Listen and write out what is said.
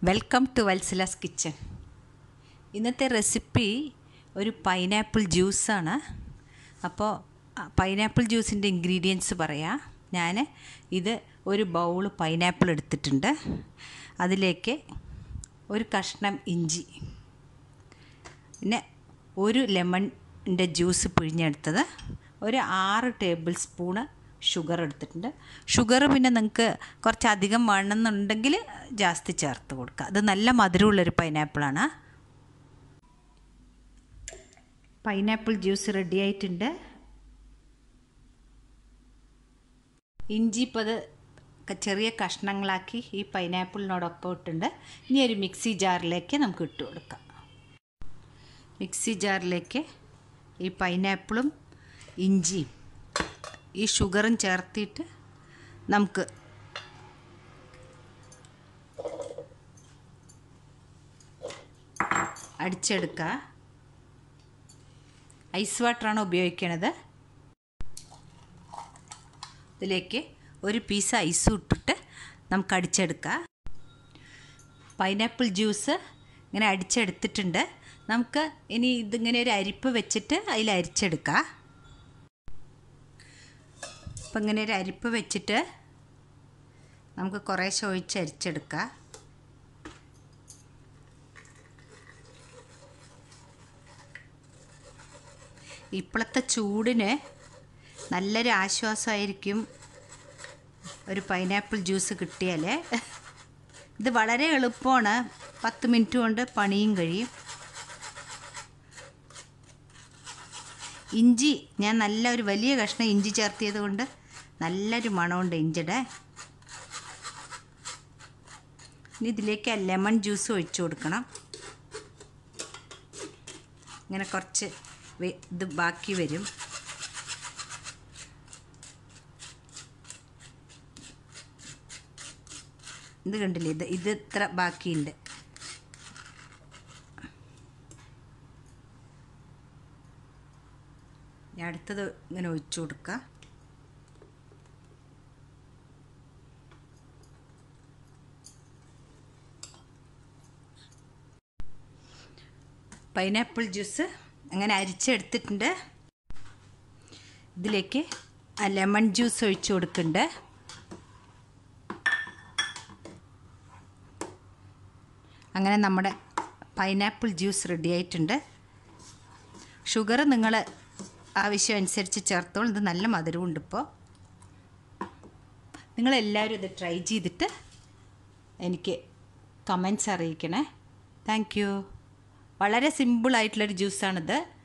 welcome to Vatsala's kitchen ഇന്നത്തെ recipe ഒരു pineapple ജ്യൂസാണ് അപ്പോൾ പൈനാപ്പിൾ ജ്യൂസിൻ്റെ ഇൻഗ്രീഡിയൻസ് പറയാം ഞാൻ ഇത് ഒരു ബൗൾ പൈനാപ്പിൾ എടുത്തിട്ടുണ്ട് അതിലേക്ക് ഒരു കഷ്ണം ഇഞ്ചി പിന്നെ ഒരു ലെമണിൻ്റെ ജ്യൂസ് പിഴിഞ്ഞെടുത്തത് ഒരു ആറ് ടേബിൾ സ്പൂണ് ഷുഗർ എടുത്തിട്ടുണ്ട് ഷുഗർ പിന്നെ നിങ്ങൾക്ക് കുറച്ചധികം വേണമെന്നുണ്ടെങ്കിൽ ജാസ്തി ചേർത്ത് കൊടുക്കുക അത് നല്ല മധുരമുള്ളൊരു പൈനാപ്പിളാണ് പൈനാപ്പിൾ ജ്യൂസ് റെഡി ആയിട്ടുണ്ട് ഇഞ്ചി ഇപ്പോൾ അത് ചെറിയ കഷ്ണങ്ങളാക്കി ഈ പൈനാപ്പിളിനോടൊപ്പം ഇട്ടുണ്ട് ഇനി ഒരു മിക്സി ജാറിലേക്ക് നമുക്ക് ഇട്ട് കൊടുക്കാം മിക്സി ജാറിലേക്ക് ഈ പൈനാപ്പിളും ഇഞ്ചിയും ഈ ഷുഗറും ചേർത്തിട്ട് നമുക്ക് അടിച്ചെടുക്കുക ഐസ് വാട്ടറാണ് ഉപയോഗിക്കണത് ഇതിലേക്ക് ഒരു പീസ് ഐസ് ഇട്ടിട്ട് നമുക്ക് അടിച്ചെടുക്കാം പൈനാപ്പിൾ ജ്യൂസ് ഇങ്ങനെ അടിച്ചെടുത്തിട്ടുണ്ട് നമുക്ക് ഇനി ഇതിങ്ങനെ ഒരു അരിപ്പ് വെച്ചിട്ട് അതിൽ അരിച്ചെടുക്കാം അപ്പം ഇങ്ങനെ ഒരു അരിപ്പ് വെച്ചിട്ട് നമുക്ക് കുറേശ്ശെ ഒഴിച്ച് അരിച്ചെടുക്കാം ഇപ്പോഴത്തെ ചൂടിന് നല്ലൊരു ആശ്വാസമായിരിക്കും ഒരു പൈനാപ്പിൾ ജ്യൂസ് കിട്ടിയാൽ ഇത് വളരെ എളുപ്പമാണ് പത്ത് മിനിറ്റ് കൊണ്ട് പണിയും കഴിയും ഇഞ്ചി ഞാൻ നല്ല ഒരു വലിയ കഷ്ണം ഇഞ്ചി ചേർത്തിയത് കൊണ്ട് നല്ലൊരു മണമുണ്ട് ഇഞ്ചിയുടെ ഇനി ഇതിലേക്ക് ലെമൺ ജ്യൂസ് ഒഴിച്ചു കൊടുക്കണം ഇങ്ങനെ കുറച്ച് ഇത് ബാക്കി വരും ഇത് കണ്ടില്ലേ ഇത് ഇത് ഇത്ര ബാക്കിയുണ്ട് ഞാൻ അടുത്തത് ഇങ്ങനെ ഒഴിച്ചു കൊടുക്കുക പൈനാപ്പിൾ ജ്യൂസ് അങ്ങനെ അരിച്ചെടുത്തിട്ടുണ്ട് ഇതിലേക്ക് ലെമൺ ജ്യൂസ് ഒഴിച്ചു കൊടുക്കുന്നുണ്ട് അങ്ങനെ നമ്മുടെ പൈനാപ്പിൾ ജ്യൂസ് റെഡി ആയിട്ടുണ്ട് ഷുഗർ നിങ്ങൾ ആവശ്യം അനുസരിച്ച് ചേർത്തോളൂ ഇത് നല്ല മധുരമുണ്ട് ഇപ്പോൾ നിങ്ങളെല്ലാവരും ഇത് ട്രൈ ചെയ്തിട്ട് എനിക്ക് കമൻസ് അറിയിക്കണേ താങ്ക് യു വളരെ സിമ്പിളായിട്ടുള്ളൊരു ജ്യൂസാണിത്